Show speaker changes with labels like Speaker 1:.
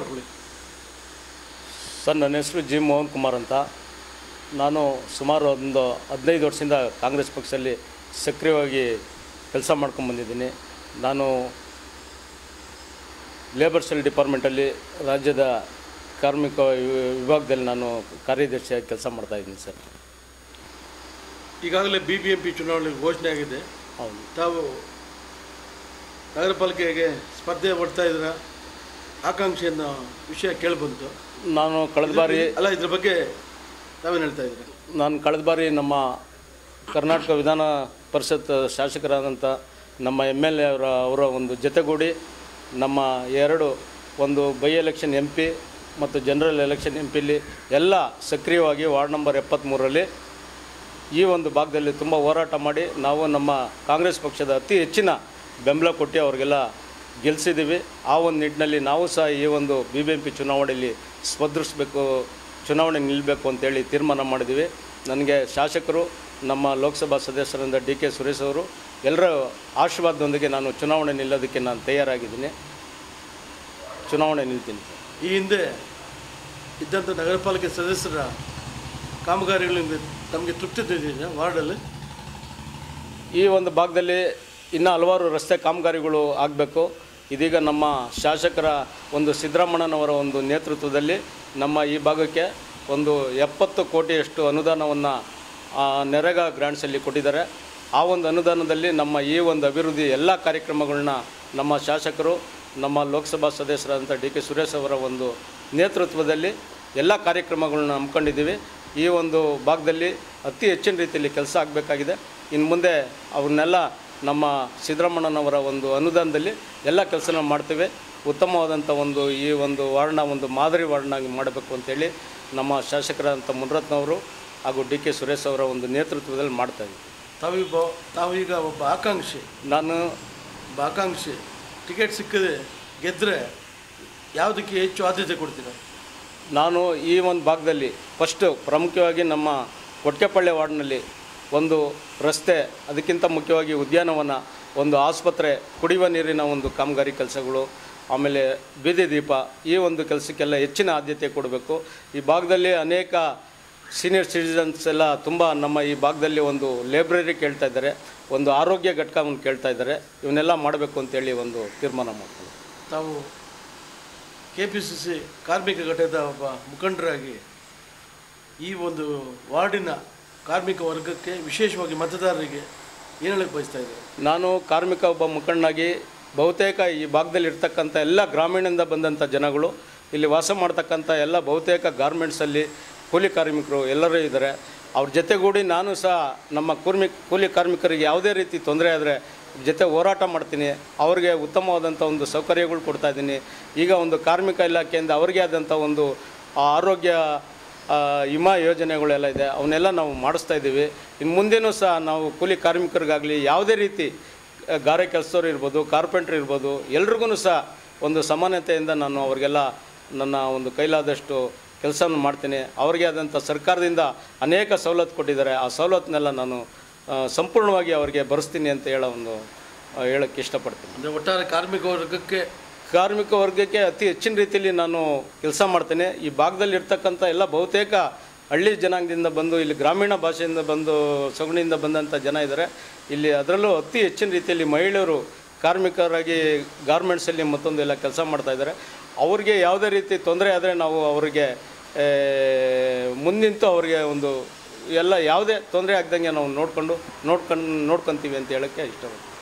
Speaker 1: sir ನನ್ನ ಹೆಸರು G Mohan Kumar ಅಂತ ನಾನು ಸುಮಾರು ಒಂದು ಹದಿನೈದು ವರ್ಷದಿಂದ ಕಾಂಗ್ರೆಸ್ ಪಕ್ಷದಲ್ಲಿ ಸಕ್ರಿಯವಾಗಿ ಕೆಲಸ ಮಾಡ್ಕೊಂಡು ಬಂದಿದ್ದೀನಿ ನಾನು ಲೇಬರ್ ಸೆಲ್ ಡಿಪಾರ್ಟ್ಮೆಂಟಲ್ಲಿ ರಾಜ್ಯದ ಕಾರ್ಮಿಕ ವಿ- ವಿಭಾಗದಲ್ಲಿ ನಾನು ಕಾರ್ಯದರ್ಶಿಯಾಗಿ ಕೆಲಸ ಮಾಡ್ತಾಯಿದ್ದೀನಿ ಸರ್
Speaker 2: ಈಗಾಗಲೇ ಬಿ ಬಿ ಎಂ ಪಿ ಚುನಾವಣೆ ಘೋಷಣೆ ಆಗಿದೆ
Speaker 1: ಹೌದು
Speaker 2: ತಾವು ನಗರ ಪಾಲಿಕೆಗೆ ಸ್ಪರ್ಧೆ ಮಾಡ್ತಾ ಇದ್ರ ಆಕಾಂಕ್ಷೆಯನ್ನು ವಿಷಯ ಕೇಳಿಬಂತು
Speaker 1: ನಾನು ಕಳೆದ ಬಾರಿ
Speaker 2: ಅಲ್ಲ ಇದ್ರ ಬಗ್ಗೆ ತಾವೇನು ಹೇಳ್ತಾ ಇದ್ದೀರಾ
Speaker 1: ನಾನು ಕಳೆದ ಬಾರಿ ನಮ್ಮ ಕರ್ನಾಟಕ ವಿಧಾನ ಪರಿಷತ್ ಶಾಸಕರಾದಂಥ ನಮ್ಮ ಎಮ್ ಎಲ್ ಎ ಅವರ ಅವರ ಒಂದು ಜೊತೆಗೂಡಿ ನಮ್ಮ ಎರಡು ಒಂದು ಬೈ ಎಲೆಕ್ಷನ್ ಎಂ ಪಿ ಮತ್ತು ಜನರಲ್ ಎಲೆಕ್ಷನ್ ಎಂ ಪಿಲಿ ಎಲ್ಲ ಸಕ್ರಿಯವಾಗಿ ವಾರ್ಡ್ ನಂಬರ್ ಎಪ್ಪತ್ತ್ಮೂರರಲ್ಲಿ ಈ ಒಂದು ಭಾಗದಲ್ಲಿ ತುಂಬ ಹೋರಾಟ ಮಾಡಿ ನಾವು ನಮ್ಮ ಕಾಂಗ್ರೆಸ್ ಪಕ್ಷದ ಅತಿ ಹೆಚ್ಚಿನ ಬೆಂಬಲ ಕೊಟ್ಟು ಅವರಿಗೆಲ್ಲ ಗೆಲ್ಲಿಸಿದ್ದೀವಿ ಆ ಒಂದು ನಿಟ್ಟಿನಲ್ಲಿ ನಾವು ಸಹ ಈ ಒಂದು ಬಿ ಬಿ ಎಂ ಪಿ ಚುನಾವಣೆಯಲ್ಲಿ ಸ್ಪರ್ಧಿಸಬೇಕು ಚುನಾವಣೆ ನಿಲ್ಲಬೇಕು ಅಂತೇಳಿ ತೀರ್ಮಾನ ಮಾಡಿದ್ದೀವಿ ನನಗೆ ಶಾಸಕರು ನಮ್ಮ ಲೋಕಸಭಾ ಸದಸ್ಯರಾದ ಡಿ ಕೆ ಸುರೇಶ್ ಅವರು ಎಲ್ಲರ ಆಶೀರ್ವಾದದೊಂದಿಗೆ ನಾನು ಚುನಾವಣೆ ನಿಲ್ಲೋದಕ್ಕೆ ನಾನು ತಯಾರಾಗಿದ್ದೀನಿ ಚುನಾವಣೆ ನಿಲ್ತೀನಿ
Speaker 2: ಈ ಹಿಂದೆ ಇದ್ದಂಥ ನಗರ ಪಾಲಿಕೆ ಸದಸ್ಯರ ಕಾಮಗಾರಿಗಳಿಂದ ತಮಗೆ ತೃಪ್ತಿ ತಂದಿದೆ ವಾರ್ಡಲ್ಲಿ
Speaker 1: ಈ ಒಂದು ಭಾಗದಲ್ಲಿ ಇನ್ನೂ ಹಲವಾರು ರಸ್ತೆ ಕಾಮಗಾರಿಗಳು ಆಗಬೇಕು ಇದೀಗ ನಮ್ಮ ಶಾಸಕರ ಒಂದು ಸಿದ್ದರಾಮಣ್ಣನವರ ಒಂದು ನೇತೃತ್ವದಲ್ಲಿ ನಮ್ಮ ಈ ಭಾಗಕ್ಕೆ ಒಂದು ಎಪ್ಪತ್ತು ಕೋಟಿಯಷ್ಟು ಅನುದಾನವನ್ನು ನೆರೆಗಾ ಗ್ರಾಂಟ್ಸಲ್ಲಿ ಕೊಟ್ಟಿದ್ದಾರೆ ಆ ಒಂದು ಅನುದಾನದಲ್ಲಿ ನಮ್ಮ ಈ ಒಂದು ಅಭಿವೃದ್ಧಿ ಎಲ್ಲ ಕಾರ್ಯಕ್ರಮಗಳನ್ನ ನಮ್ಮ ಶಾಸಕರು ನಮ್ಮ ಲೋಕಸಭಾ ಸದಸ್ಯರಾದಂಥ ಡಿ ಕೆ ಸುರೇಶ್ ಅವರ ಒಂದು ನೇತೃತ್ವದಲ್ಲಿ ಎಲ್ಲ ಕಾರ್ಯಕ್ರಮಗಳನ್ನ ಹಮ್ಮಿಕೊಂಡಿದ್ದೀವಿ ಈ ಒಂದು ಭಾಗದಲ್ಲಿ ಅತಿ ಹೆಚ್ಚಿನ ರೀತಿಯಲ್ಲಿ ಕೆಲಸ ಆಗಬೇಕಾಗಿದೆ ಇನ್ನು ಮುಂದೆ ಅವನ್ನೆಲ್ಲ ನಮ್ಮ ಸಿದ್ದರಾಮಣ್ಣನವರ ಒಂದು ಅನುದಾನದಲ್ಲಿ ಎಲ್ಲ ಕೆಲಸನ ಮಾಡ್ತೇವೆ ಉತ್ತಮವಾದಂಥ ಒಂದು ಈ ಒಂದು ವಾರ್ಡ್ನ ಒಂದು ಮಾದರಿ ವಾರ್ಡ್ನಾಗಿ ಮಾಡಬೇಕು ಅಂತೇಳಿ ನಮ್ಮ ಶಾಸಕರಾದಂಥ ಮುನ್ರತ್ನವರು ಹಾಗೂ ಡಿ ಕೆ ಸುರೇಶ್ ಅವರ ಒಂದು ನೇತೃತ್ವದಲ್ಲಿ ಮಾಡ್ತಾಯಿದ್ವಿ
Speaker 2: ತಾವೀಗ ತಾವೀಗ ಒಬ್ಬ ಆಕಾಂಕ್ಷಿ
Speaker 1: ನಾನು
Speaker 2: ಒಬ್ಬ ಆಕಾಂಕ್ಷಿ ಟಿಕೆಟ್ ಸಿಕ್ಕದೆ ಗೆದ್ದರೆ ಯಾವುದಕ್ಕೆ ಹೆಚ್ಚು ಆದ್ಯತೆ ಕೊಡ್ತೀರಾ
Speaker 1: ನಾನು ಈ ಒಂದು ಭಾಗದಲ್ಲಿ ಫಸ್ಟು ಪ್ರಮುಖವಾಗಿ ನಮ್ಮ ಕೊಟ್ಕೆಪಳ್ಳಿ ವಾರ್ಡ್ನಲ್ಲಿ ಒಂದು ರಸ್ತೆ ಅದಕ್ಕಿಂತ ಮುಖ್ಯವಾಗಿ ಉದ್ಯಾನವನ ಒಂದು ಆಸ್ಪತ್ರೆ ಕುಡಿಯುವ ನೀರಿನ ಒಂದು ಕಾಮಗಾರಿ ಕೆಲಸಗಳು ಆಮೇಲೆ ಬೀದಿ ದೀಪ ಈ ಒಂದು ಕೆಲಸಕ್ಕೆಲ್ಲ ಹೆಚ್ಚಿನ ಆದ್ಯತೆ ಕೊಡಬೇಕು ಈ ಭಾಗದಲ್ಲಿ ಅನೇಕ ಸೀನಿಯರ್ ಸಿಟಿಸನ್ಸ್ ಎಲ್ಲ ತುಂಬ ನಮ್ಮ ಈ ಭಾಗದಲ್ಲಿ ಒಂದು ಲೈಬ್ರರಿ ಕೇಳ್ತಾ ಇದ್ದಾರೆ ಒಂದು ಆರೋಗ್ಯ ಘಟಕವನ್ನು ಕೇಳ್ತಾ ಇದ್ದಾರೆ ಇವನ್ನೆಲ್ಲ ಮಾಡಬೇಕು ಅಂತೇಳಿ ಒಂದು ತೀರ್ಮಾನ ಮಾಡ್ತಾರೆ
Speaker 2: ತಾವು ಕೆ ಪಿ ಸಿ ಸಿ ಕಾರ್ಮಿಕ ಘಟಕದ ಒಬ್ಬ ಮುಖಂಡರಾಗಿ ಈ ಒಂದು ವಾರ್ಡಿನ ಕಾರ್ಮಿಕ ವರ್ಗಕ್ಕೆ ವಿಶೇಷವಾಗಿ ಮತದಾರರಿಗೆ ಏನು ಹೇಳಕ್ಕೆ ಬಯಸ್ತಾ ಇದ್ದಾರೆ
Speaker 1: ನಾನು ಕಾರ್ಮಿಕ ಒಬ್ಬ ಮುಖಂಡನಾಗಿ ಬಹುತೇಕ ಈ ಭಾಗದಲ್ಲಿ ಇರ್ತಕ್ಕಂಥ ಎಲ್ಲ ಗ್ರಾಮೀಣದಿಂದ ಬಂದಂಥ ಜನಗಳು ಇಲ್ಲಿ ವಾಸ ಮಾಡ್ತಕ್ಕಂಥ ಎಲ್ಲ ಬಹುತೇಕ ಗಾರ್ಮೆಂಟ್ಸಲ್ಲಿ ಕೂಲಿ ಕಾರ್ಮಿಕರು ಎಲ್ಲರೂ ಇದ್ದಾರೆ ಅವ್ರ ಜೊತೆಗೂಡಿ ನಾನು ಸಹ ನಮ್ಮ ಕೂರ್ಮಿ ಕೂಲಿ ಕಾರ್ಮಿಕರಿಗೆ ಯಾವುದೇ ರೀತಿ ತೊಂದರೆ ಆದರೆ ಜೊತೆ ಹೋರಾಟ ಮಾಡ್ತೀನಿ ಅವ್ರಿಗೆ ಉತ್ತಮವಾದಂಥ ಒಂದು ಸೌಕರ್ಯಗಳು ಕೊಡ್ತಾ ಇದ್ದೀನಿ ಈಗ ಒಂದು ಕಾರ್ಮಿಕ ಇಲಾಖೆಯಿಂದ ಅವ್ರಿಗೆ ಆದಂಥ ಒಂದು ಆ ಆರೋಗ್ಯ ಆ, ವಿಮಾ ಯೋಜನೆಗಳೆಲ್ಲ ಇದೆ ಅವನ್ನೆಲ್ಲ ನಾವು ಮಾಡಿಸ್ತಾ ಇದ್ದೀವಿ ಇನ್ನು ಮುಂದೆನೂ ಸಹ ನಾವು ಕೂಲಿ ಕಾರ್ಮಿಕರಿಗಾಗಲಿ ಯಾವುದೇ ರೀತಿ ಆ, ಗಾರೆ ಕೆಲಸದವ್ರು ಇರ್ಬೋದು ಕಾರ್ಪೆಂಟ್ರ್ ಇರ್ಬೋದು ಎಲ್ರಿಗೂ ಸಹ ಒಂದು ಸಮಾನತೆಯಿಂದ ನಾನು ಅವ್ರಿಗೆಲ್ಲ ನನ್ನ ಒಂದು ಕೈಲಾದಷ್ಟು ಕೆಲಸವನ್ನು ಮಾಡ್ತೀನಿ ಅವ್ರಿಗೆ ಆದಂಥ ಸರ್ಕಾರದಿಂದ ಅನೇಕ ಸವಲತ್ತು ಕೊಟ್ಟಿದ್ದಾರೆ ಆ ಸವಲತ್ತನ್ನೆಲ್ಲ ನಾನು ಆ, ಸಂಪೂರ್ಣವಾಗಿ ಅವರಿಗೆ ಬರೆಸ್ತೀನಿ ಅಂತ ಹೇಳೋ ಒಂದು ಆ, ಹೇಳೋಕ್ಕೆ ಇಷ್ಟಪಡ್ತೀನಿ
Speaker 2: ಅಂದರೆ ಒಟ್ಟಾರೆ ಕಾರ್ಮಿಕ ವರ್ಗಕ್ಕೆ
Speaker 1: ಕಾರ್ಮಿಕ ವರ್ಗಕ್ಕೆ ಅತಿ ಹೆಚ್ಚಿನ ರೀತಿಯಲ್ಲಿ ನಾನು ಕೆಲಸ ಮಾಡ್ತೇನೆ ಈ ಭಾಗದಲ್ಲಿ ಇರ್ತಕ್ಕಂಥ ಎಲ್ಲ ಬಹುತೇಕ ಹಳ್ಳಿ ಜನಾಂಗದಿಂದ ಬಂದು ಇಲ್ಲಿ ಗ್ರಾಮೀಣ ಭಾಷೆಯಿಂದ ಬಂದು ಸೊಗಣಿಯಿಂದ ಬಂದಂಥ ಜನ ಇದ್ದಾರೆ ಇಲ್ಲಿ ಅದರಲ್ಲೂ ಅತಿ ಹೆಚ್ಚಿನ ರೀತಿಯಲ್ಲಿ ಮಹಿಳೆಯರು ಕಾರ್ಮಿಕರಾಗಿ ಗಾರ್ಮೆಂಟ್ಸಲ್ಲಿ ಮತ್ತೊಂದು ಎಲ್ಲ ಕೆಲಸ ಮಾಡ್ತಾ ಇದ್ದಾರೆ ಅವ್ರಿಗೆ ಯಾವುದೇ ರೀತಿ ತೊಂದರೆ ಆದರೆ ನಾವು ಅವರಿಗೆ ಆ, ಮುಂದಿಂತು ಅವರಿಗೆ ಒಂದು ಎಲ್ಲ ಯಾವುದೇ ತೊಂದರೆ ಆಗ್ದಂಗೆ ನಾವು ನೋಡಿಕೊಂಡು ನೋಡ್ಕೊಂಡು ನೋಡ್ಕೊತೀವಿ ಅಂತ ಹೇಳೋಕ್ಕೆ ಇಷ್ಟಪಡ್ತೀನಿ